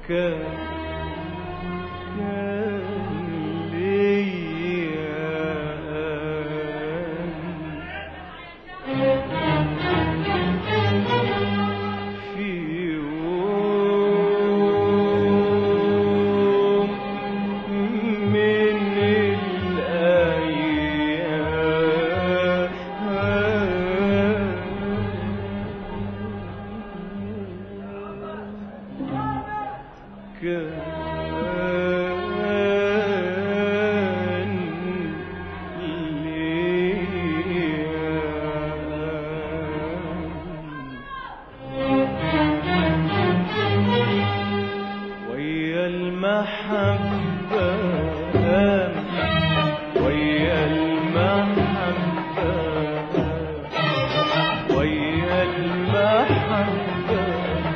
كان كان ليا في يوم من الأيام كان ليا ويا المحبة ويا المحبة ويا المحبة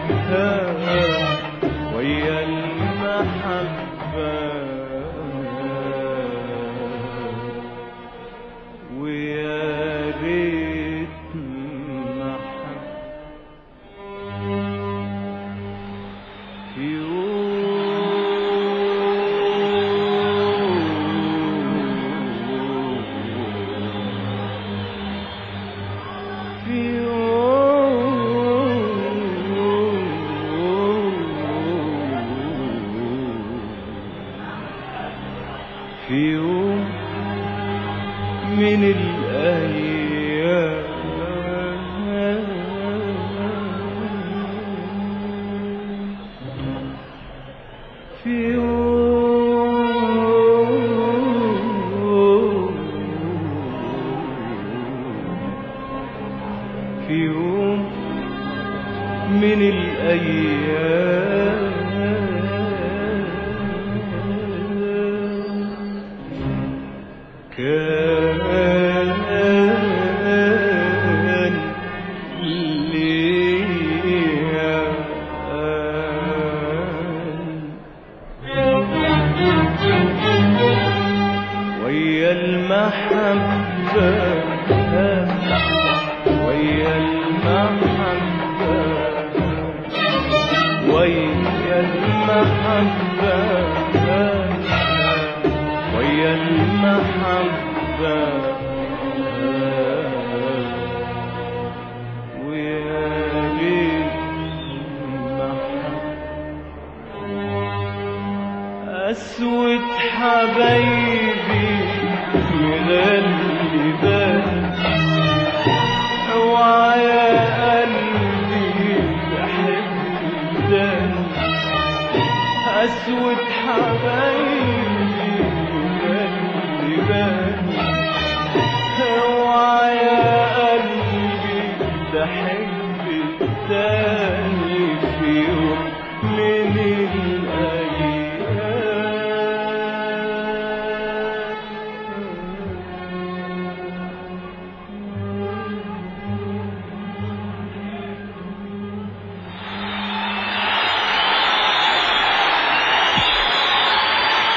ويا المحبة ويا ريت محبة في يوم في يوم في يوم من الأيام في يوم في يوم من الأيام كان ليا ويا المحبة ويا المحبة ويا المحبة ويا المحبة ويا ريت المحبة أسود حبايبي مغلبان اوعى يا قلبي تحب تاني أسود حبايبي مغلبان اوعى يا قلبي تحب تاني في يوم من الأيام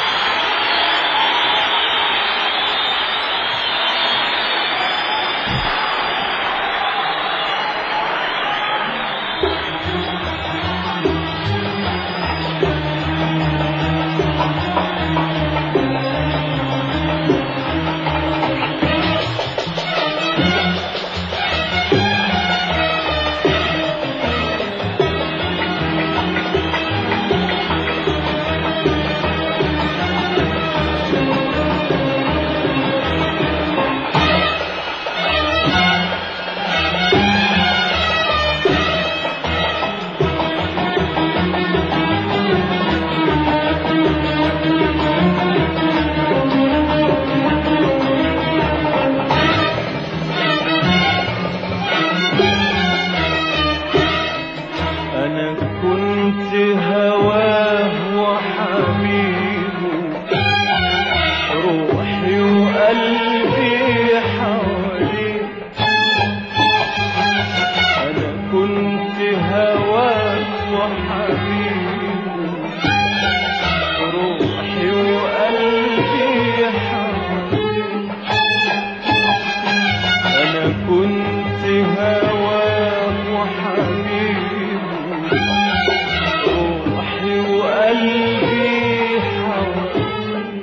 قلبي حواليك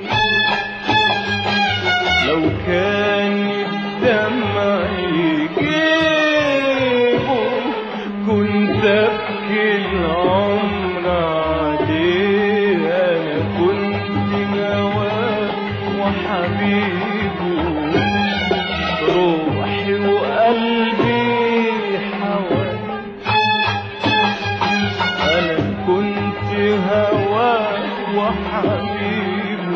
لو كان الدمع يجيبه كنت ابكي العمر عليه انا كنت هواه وحبيبه روحي وقلبي حواليك انا كنت هواه وحبيبه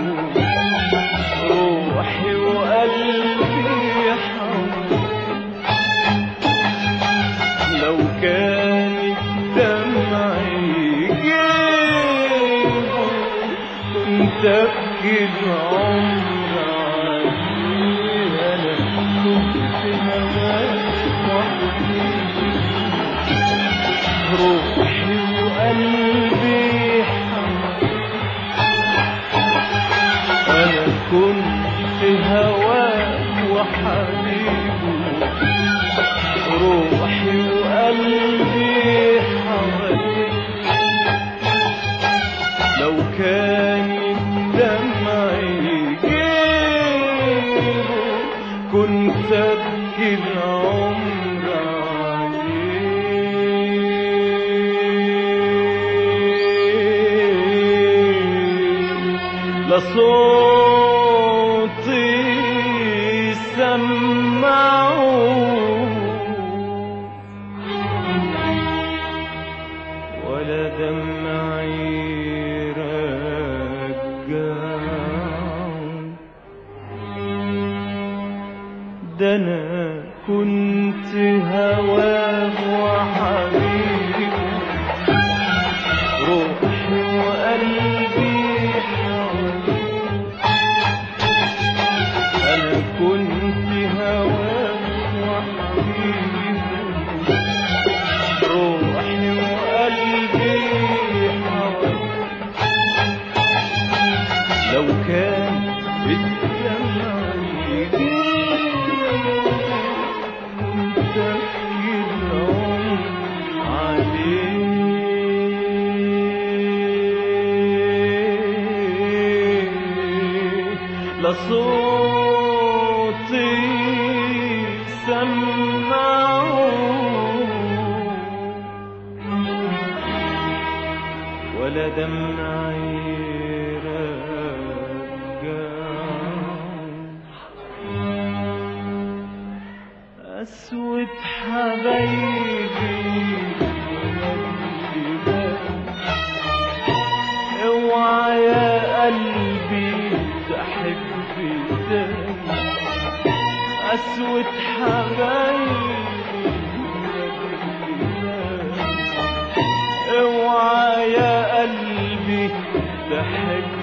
روحي وقلبي حواليك لو كان الدمع يجيبه كنت ابكي العمر عليه انا كنت هواه وحبيبه روحي وقلبي حواليك أنا كنت هواك وحبيبه روحي وقلبي حواليك لو كان الدمع يجيبه كنت أبكي العمر عليه لصوتي سمعه ولا دمعي رجعه ده انا كنت هواه وحبيبه روحي وقلبي حواليك انا كنت هواه وحبيبه روحي وقلبي حواليك لو كان الدمع يجيب كنت أبكي العمر عليه لصوتي سمعه ولا دمعي رجع أسود حبايبي اوعى يا قلبي تحب تاني أسود حبايبي اوعى يا قلبي تحب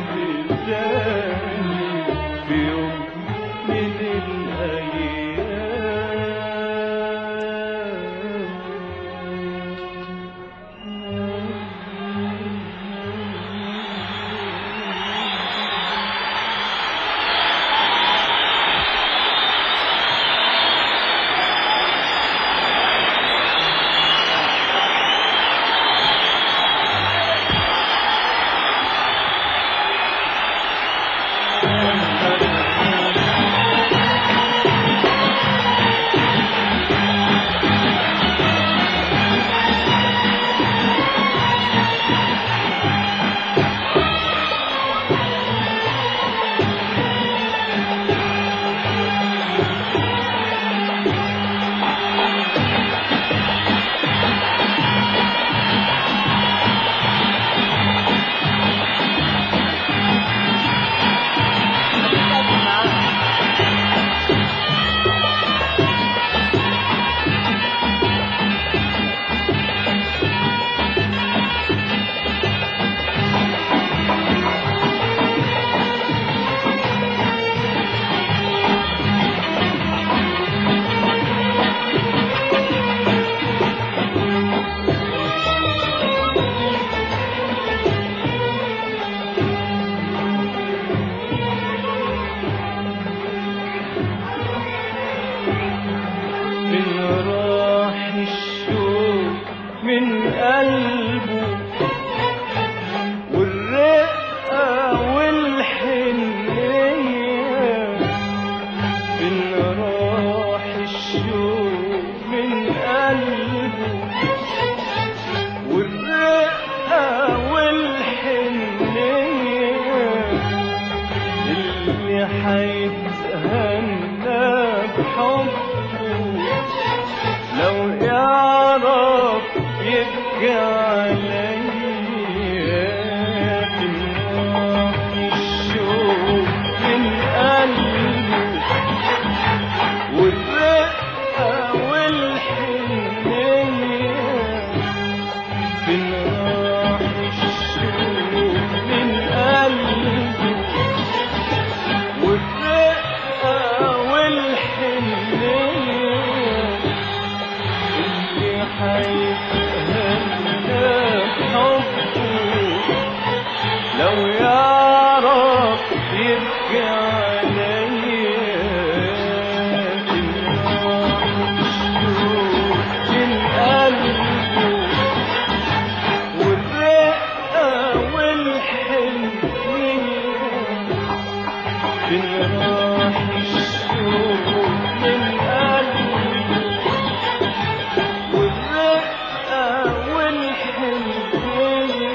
تاني في يوم من الأيام لو يعرف يبكي عليا من قلبه والرقة والحنية بنراح الشوق من قلبه والرقة والحنية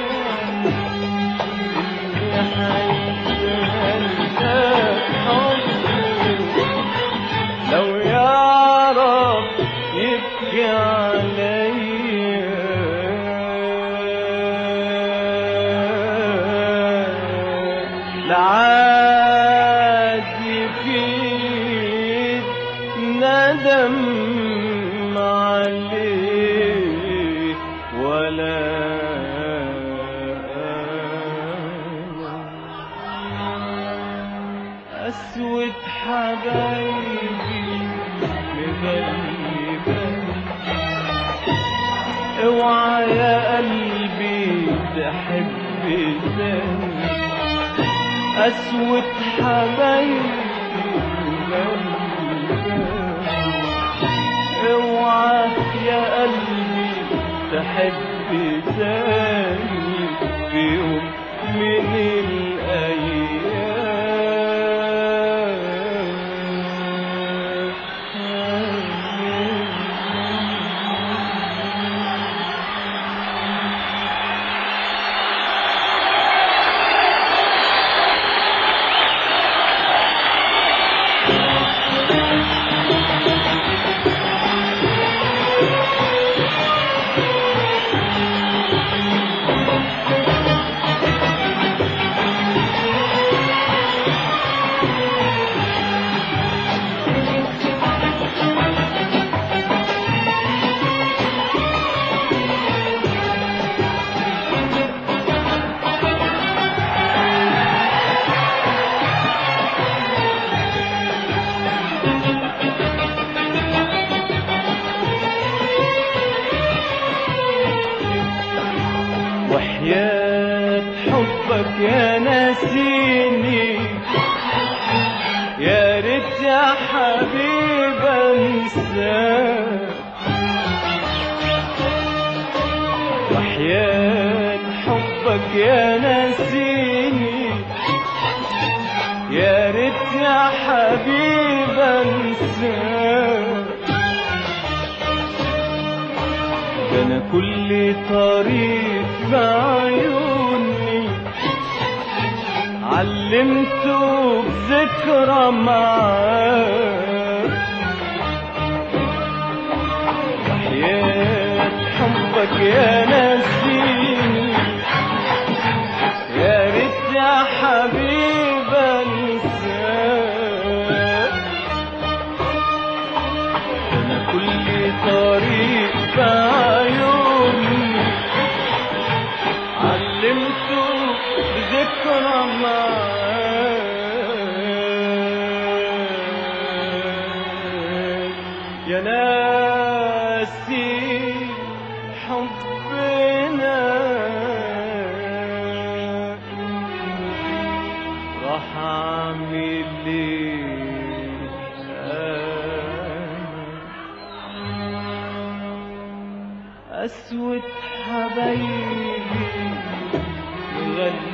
اللي حيتهنى حبه لو يعرف يبكي عليا لعاد يفيد ندم عليه ولا أسود حبايبي مغلبة اوعى يا قلبي تحب تاني أسود حبايبي مغلبة اوعى يا قلبي تحب تاني في يوم من الأيام وحياة حبك يا ناسيني يا ريت يا حبيب انساك وحياة حبك يا ناسيني يا ريت يا حبيب انساك ده انا كل طريق بعيوني علمته بذكرى معاك وحياة حبك يا نسيني يا ريت يا حبيب انساك انا كل طريق بعيوني علمته بذكرى معاك يا ناسي حبنا راح اعمل ايه أنا أسود حبايبي غلي